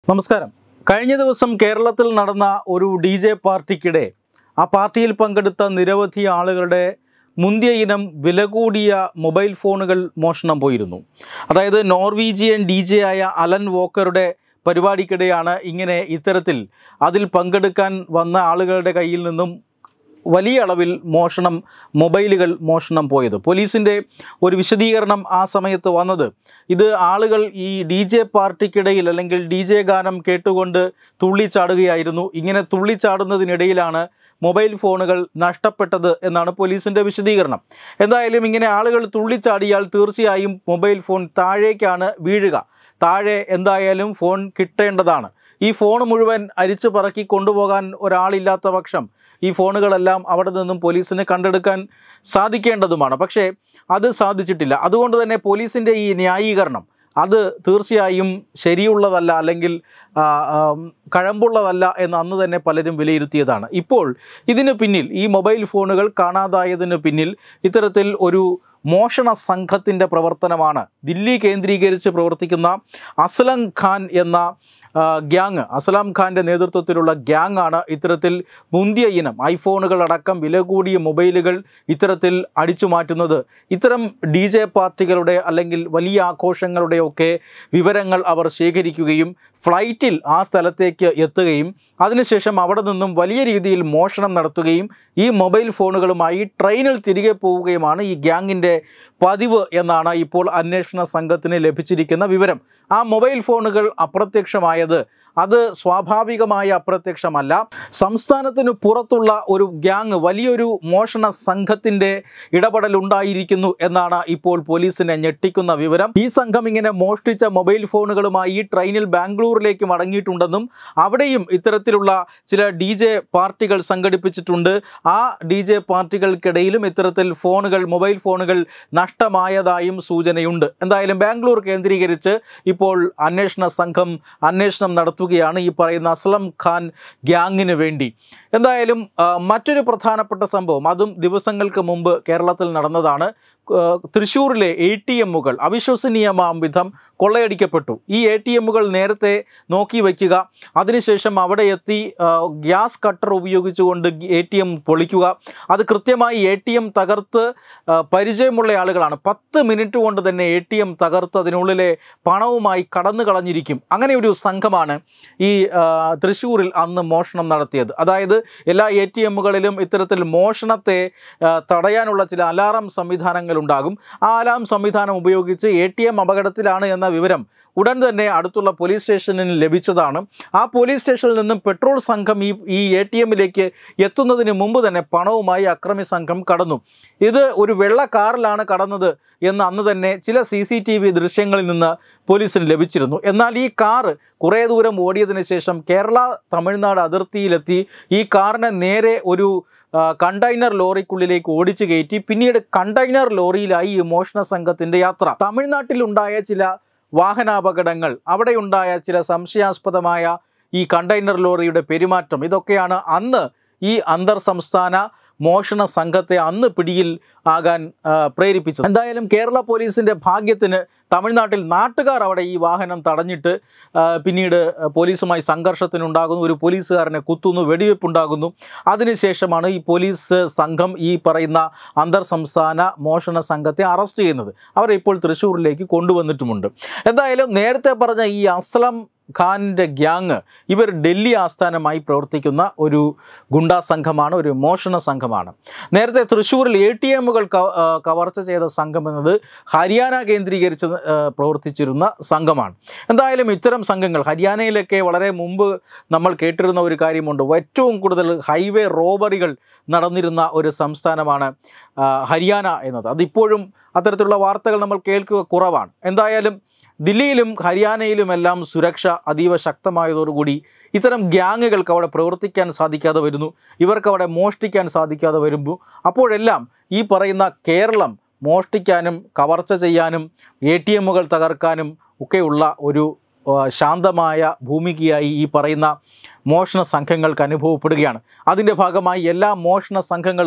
നമസ്കാരം കഴിഞ്ഞ ദിവസം കേരളത്തിൽ നടന്ന ഒരു ഡി ജെ പാർട്ടിക്കിടെ ആ പാർട്ടിയിൽ പങ്കെടുത്ത നിരവധി ആളുകളുടെ മുന്തിയ ഇനം വില കൂടിയ മൊബൈൽ ഫോണുകൾ മോഷണം പോയിരുന്നു അതായത് നോർവീജിയൻ ഡി ജെ ആയ അലൻ വോക്കറുടെ പരിപാടിക്കിടെയാണ് ഇങ്ങനെ ഇത്തരത്തിൽ അതിൽ പങ്കെടുക്കാൻ വന്ന ആളുകളുടെ കയ്യിൽ നിന്നും വലിയ അളവിൽ മോഷണം മൊബൈലുകൾ മോഷണം പോയത് പോലീസിൻ്റെ ഒരു വിശദീകരണം ആ സമയത്ത് വന്നത് ഇത് ആളുകൾ ഈ ഡി ജെ പാർട്ടിക്കിടയിൽ അല്ലെങ്കിൽ ഡി ജെ ഗാനം കേട്ടുകൊണ്ട് തുള്ളിച്ചാടുകയായിരുന്നു ഇങ്ങനെ തുള്ളിച്ചാടുന്നതിനിടയിലാണ് മൊബൈൽ ഫോണുകൾ നഷ്ടപ്പെട്ടത് എന്നാണ് പോലീസിൻ്റെ വിശദീകരണം എന്തായാലും ഇങ്ങനെ ആളുകൾ തുള്ളിച്ചാടിയാൽ തീർച്ചയായും മൊബൈൽ ഫോൺ താഴേക്കാണ് വീഴുക താഴെ എന്തായാലും ഫോൺ കിട്ടേണ്ടതാണ് ഈ ഫോൺ മുഴുവൻ അരിച്ചു പറക്കി കൊണ്ടുപോകാൻ ഒരാളില്ലാത്ത പക്ഷം ഈ ഫോണുകളെല്ലാം അവിടെ നിന്നും പോലീസിന് കണ്ടെടുക്കാൻ സാധിക്കേണ്ടതുമാണ് പക്ഷേ അത് സാധിച്ചിട്ടില്ല അതുകൊണ്ട് തന്നെ പോലീസിൻ്റെ ഈ ന്യായീകരണം അത് തീർച്ചയായും ശരിയുള്ളതല്ല അല്ലെങ്കിൽ ആ, ആം, കഴമ്പുള്ളതല്ല എന്ന് അന്ന് തന്നെ പലരും വിലയിരുത്തിയതാണ് ഇപ്പോൾ ഇതിന് പിന്നിൽ ഈ മൊബൈൽ ഫോണുകൾ കാണാതായതിന് പിന്നിൽ ഇത്തരത്തിൽ ഒരു മോഷണ സംഘത്തിൻ്റെ പ്രവർത്തനമാണ് ദില്ലി കേന്ദ്രീകരിച്ച് പ്രവർത്തിക്കുന്ന അസ്ലം ഖാൻ എന്ന ആ, ഗ്യാങ് അസ്ലാം ഖാൻ്റെ നേതൃത്വത്തിലുള്ള ഗ്യാങ് ആണ് ഇത്തരത്തിൽ മുന്തിയ ഇനം ഐഫോണുകൾ അടക്കം വില കൂടിയ മൊബൈലുകൾ ഇത്തരത്തിൽ അടിച്ചു മാറ്റുന്നത് ഇത്തരം ഡി ജെ പാർട്ടികളുടെ അല്ലെങ്കിൽ വലിയ ആഘോഷങ്ങളുടെയൊക്കെ വിവരങ്ങൾ അവർ ശേഖരിക്കുകയും ഫ്ലൈറ്റിൽ ആ സ്ഥലത്തേക്ക് എത്തുകയും അതിനുശേഷം അവിടെ നിന്നും വലിയ രീതിയിൽ മോഷണം നടത്തുകയും ഈ മൊബൈൽ ഫോണുകളുമായി ട്രെയിനിൽ തിരികെ പോവുകയുമാണ് ഈ ഗ്യാങ്ങിൻ്റെ പതിവ് എന്നാണ് ഇപ്പോൾ അന്വേഷണ സംഘത്തിന് ലഭിച്ചിരിക്കുന്ന വിവരം ആ മൊബൈൽ ഫോണുകൾ അപ്രത്യക്ഷമായത് അത് സ്വാഭാവികമായ അപ്രത്യക്ഷമല്ല സംസ്ഥാനത്തിന് പുറത്തുള്ള ഒരു ഗ്യാങ് വലിയൊരു മോഷണ സംഘത്തിൻ്റെ ഇടപെടലുണ്ടായിരിക്കുന്നു എന്നാണ് ഇപ്പോൾ പോലീസിനെ ഞെട്ടിക്കുന്ന വിവരം ഈ സംഘം ഇങ്ങനെ മോഷ്ടിച്ച മൊബൈൽ ഫോണുകളുമായി ഈ ട്രെയിനിൽ ബാംഗ്ലൂരിലേക്ക് മടങ്ങിയിട്ടുണ്ടെന്നും അവിടെയും ഇത്തരത്തിലുള്ള ചില ഡി ജെ പാർട്ടികൾ സംഘടിപ്പിച്ചിട്ടുണ്ട് ആ ഡി ജെ പാർട്ടികൾക്കിടയിലും ഇത്തരത്തിൽ ഫോണുകൾ മൊബൈൽ ഫോണുകൾ നഷ്ടമായതായും സൂചനയുണ്ട് എന്തായാലും ബാംഗ്ലൂർ കേന്ദ്രീകരിച്ച് ഇപ്പോൾ അന്വേഷണ സംഘം അന്വേഷണം നടത്തുകയാണ് ഈ പറയുന്ന അസ്ലം ഖാൻ ഗ്യാങ്ങിന് വേണ്ടി എന്തായാലും ആ, മറ്റൊരു പ്രധാനപ്പെട്ട സംഭവം അതും ദിവസങ്ങൾക്ക് മുമ്പ് കേരളത്തിൽ നടന്നതാണ് ആ, തൃശ്ശൂരിലെ എ ടി എമ്മുകൾ അവിശ്വസനീയമാം വിധം കൊള്ളയടിക്കപ്പെട്ടു ഈ എ ടി എമ്മുകൾ നേരത്തെ നോക്കി വയ്ക്കുക അതിനുശേഷം അവിടെ എത്തി ആ, ഗ്യാസ് കട്ടർ ഉപയോഗിച്ചുകൊണ്ട് എ ടി എം പൊളിക്കുക അത് കൃത്യമായി എ ടി എം തകർത്ത് ആ, പരിചയമുള്ള ആളുകളാണ് പത്ത് മിനിറ്റ് കൊണ്ട് തന്നെ എ ടി എം തകർത്ത് അതിനുള്ളിലെ പണവുമായി കടന്നു കളഞ്ഞിരിക്കും അങ്ങനെ ഒരു സംഘമാണ് ഈ ആ, തൃശ്ശൂരിൽ അന്ന് മോഷണം നടത്തിയത് അതായത് എല്ലാ എ ടി എമ്മുകളിലും ഇത്തരത്തിൽ മോഷണത്തെ ആ, തടയാനുള്ള ചില അലാറം സംവിധാനങ്ങൾ ഉണ്ടാകും ആ അലാം സംവിധാനം ഉപയോഗിച്ച് എ ടി എം അപകടത്തിലാണ് എന്ന വിവരം ഉടൻ തന്നെ അടുത്തുള്ള പോലീസ് സ്റ്റേഷനിൽ ലഭിച്ചതാണ് ആ പോലീസ് സ്റ്റേഷനിൽ നിന്നും പെട്രോൾ സംഘം ഈ ഈ എ ടി എമ്മിലേക്ക് എത്തുന്നതിന് മുമ്പ് തന്നെ പണവുമായി അക്രമി സംഘം കടന്നു ഇത് ഒരു വെള്ള കാറിലാണ് കടന്നത് എന്ന് അന്ന് തന്നെ ചില സി സി ടി വി ദൃശ്യങ്ങളിൽ നിന്ന് പോലീസിന് ലഭിച്ചിരുന്നു എന്നാൽ ഈ കാറ് കുറേ ദൂരം ഓടിയതിന് ശേഷം കേരള തമിഴ്നാട് അതിർത്തിയിലെത്തി ഈ കാറിനെ നേരെ ഒരു ആ, കണ്ടെയ്നർ ലോറിക്കുള്ളിലേക്ക് ഓടിച്ചു കയറ്റി പിന്നീട് കണ്ടെയ്നർ ലോറിയിലായി ഈ മോഷണ സംഘത്തിൻ്റെ യാത്ര തമിഴ്നാട്ടിലുണ്ടായ ചില വാഹനാപകടങ്ങൾ അവിടെയുണ്ടായ ചില സംശയാസ്പദമായ ഈ കണ്ടെയ്നർ ലോറിയുടെ പെരുമാറ്റം ഇതൊക്കെയാണ് അന്ന് ഈ അന്തർ സംസ്ഥാന മോഷണ സംഘത്തെ അന്ന് പിടിയിൽ ആകാൻ ആ, പ്രേരിപ്പിച്ചത് എന്തായാലും കേരള പോലീസിൻ്റെ ഭാഗ്യത്തിന് തമിഴ്നാട്ടിൽ നാട്ടുകാർ അവിടെ ഈ വാഹനം തടഞ്ഞിട്ട് ആ, പിന്നീട് പോലീസുമായി സംഘർഷത്തിനുണ്ടാകുന്നു ഒരു പോലീസുകാരനെ കുത്തുന്നു വെടിവെപ്പുണ്ടാകുന്നു അതിനുശേഷമാണ് ഈ പോലീസ് സംഘം ഈ പറയുന്ന അന്തർ സംസ്ഥാന മോഷണ സംഘത്തെ അറസ്റ്റ് ചെയ്യുന്നത് അവരെ ഇപ്പോൾ തൃശ്ശൂരിലേക്ക് കൊണ്ടുവന്നിട്ടുമുണ്ട് എന്തായാലും നേരത്തെ പറഞ്ഞ ഈ അസ്ലം ഖാനിൻ്റെ ഗ്യാങ് ഇവർ ഡൽഹി ആസ്ഥാനമായി പ്രവർത്തിക്കുന്ന ഒരു ഗുണ്ടാ സംഘമാണ് ഒരു മോഷണ സംഘമാണ് നേരത്തെ തൃശ്ശൂരിൽ എ ടി എമ്മുകൾ കവർച്ച ചെയ്ത സംഘം എന്നത് ഹരിയാന കേന്ദ്രീകരിച്ച് ആ, പ്രവർത്തിച്ചിരുന്ന സംഘമാണ് എന്തായാലും ഇത്തരം സംഘങ്ങൾ ഹരിയാനയിലൊക്കെ വളരെ മുമ്പ് നമ്മൾ കേട്ടിരുന്ന ഒരു കാര്യമുണ്ട് ഏറ്റവും കൂടുതൽ ഹൈവേ റോബറികൾ നടന്നിരുന്ന ഒരു സംസ്ഥാനമാണ് ആ, ഹരിയാന എന്നത് അതിപ്പോഴും അത്തരത്തിലുള്ള വാർത്തകൾ നമ്മൾ കേൾക്കുക കുറവാണ് എന്തായാലും ദില്ലിയിലും ഹരിയാനയിലുമെല്ലാം സുരക്ഷ അതീവ ശക്തമായതോടുകൂടി ഇത്തരം ഗ്യാങ്ങുകൾക്ക് അവിടെ പ്രവർത്തിക്കാൻ സാധിക്കാതെ വരുന്നു ഇവർക്ക് അവിടെ മോഷ്ടിക്കാൻ സാധിക്കാതെ വരുമ്പോൾ അപ്പോഴെല്ലാം ഈ പറയുന്ന കേരളം മോഷ്ടിക്കാനും കവർച്ച ചെയ്യാനും എ ടി എമ്മുകൾ തകർക്കാനും ഒക്കെയുള്ള ഒരു ആ, ശാന്തമായ ഭൂമികയായി ഈ പറയുന്ന മോഷണ സംഘങ്ങൾക്ക് അനുഭവപ്പെടുകയാണ് അതിൻ്റെ ഭാഗമായി എല്ലാ മോഷണ സംഘങ്ങളും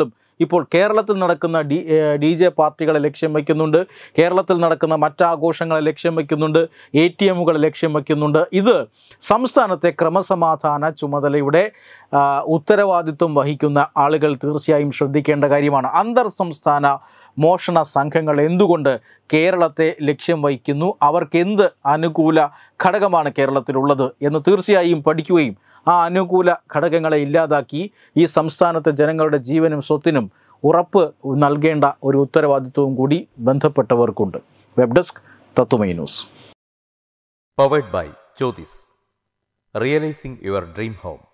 ഇപ്പോൾ കേരളത്തിൽ നടക്കുന്ന ഡി ഡി ജെ പാർട്ടികളെ ലക്ഷ്യം വയ്ക്കുന്നുണ്ട് കേരളത്തിൽ നടക്കുന്ന മറ്റാഘോഷങ്ങളെ ലക്ഷ്യം വയ്ക്കുന്നുണ്ട് എ ടി എമ്മുകളെ ലക്ഷ്യം വയ്ക്കുന്നുണ്ട് ഇത് സംസ്ഥാനത്തെ ക്രമസമാധാന ചുമതലയുടെ ആ, ഉത്തരവാദിത്വം വഹിക്കുന്ന ആളുകൾ തീർച്ചയായും ശ്രദ്ധിക്കേണ്ട കാര്യമാണ് അന്തർ സംസ്ഥാന മോഷണ സംഘങ്ങൾ എന്തുകൊണ്ട് കേരളത്തെ ലക്ഷ്യം വഹിക്കുന്നു അവർക്ക് എന്ത് അനുകൂല ഘടകമാണ് കേരളത്തിലുള്ളത് എന്ന് തീർച്ചയായും പഠിക്കുകയും ആ അനുകൂല ഘടകങ്ങളെ ഇല്ലാതാക്കി ഈ സംസ്ഥാനത്തെ ജനങ്ങളുടെ ജീവനും സ്വത്തിനും ഉറപ്പ് നൽകേണ്ട ഒരു ഉത്തരവാദിത്വവും കൂടി ബന്ധപ്പെട്ടവർക്കുണ്ട് web desk Tatwamayi news Powered by Jyotis. Realizing your dream home.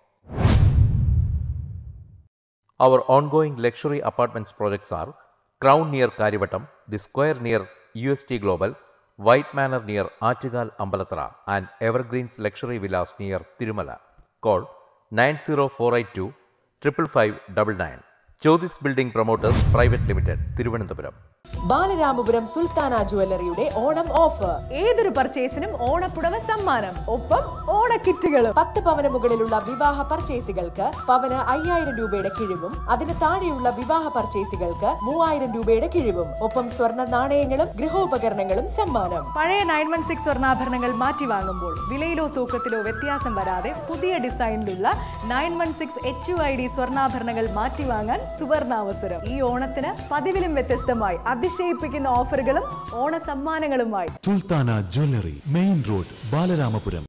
Our ongoing luxury apartments projects are Crown near Karivattam, The Square near UST Global, White Manor near Achigal Ambalatra, and Evergreens Luxury Villas near Tirumala. Call 90482 55599. Jyotis Building Promoters Private Limited, Thiruvananthapuram. Balaramapuram Sultana ജുവല്ലറിയുടെ Onam offer ഏതൊരു പർച്ചേസിനും ഓണപ്പുടവ സമ്മാനം ഒപ്പം ഓണക്കിറ്റുകളും പത്ത് പവന് മുകളിലുള്ള വിവാഹ പർച്ചേസുകൾക്ക് പവന് അയ്യായിരം രൂപയുടെ കിഴിവും അതിന് താഴെയുള്ള വിവാഹ പർച്ചേസുകൾക്ക് മൂവായിരം രൂപയുടെ കിഴിവും ഒപ്പം സ്വർണ്ണ നാണയങ്ങളും ഗൃഹോപകരണങ്ങളും സമ്മാനം പഴയ നയൻ വൺ സിക്സ് സ്വർണ്ണാഭരണങ്ങൾ മാറ്റി വാങ്ങുമ്പോൾ വിലയിലോ തൂക്കത്തിലോ വ്യത്യാസം വരാതെ പുതിയ ഡിസൈനിലുള്ള nine one six H U I D സ്വർണ്ണാഭരണങ്ങൾ മാറ്റി വാങ്ങാൻ സുവർണാവസരം ഈ ഓണത്തിന് പതിവിലും വ്യത്യസ്തമായി അതിശയിപ്പിക്കുന്ന ഓഫറുകളും ഓണ സമ്മാനങ്ങളുമായി Sultana jewellery main road Balaramapuram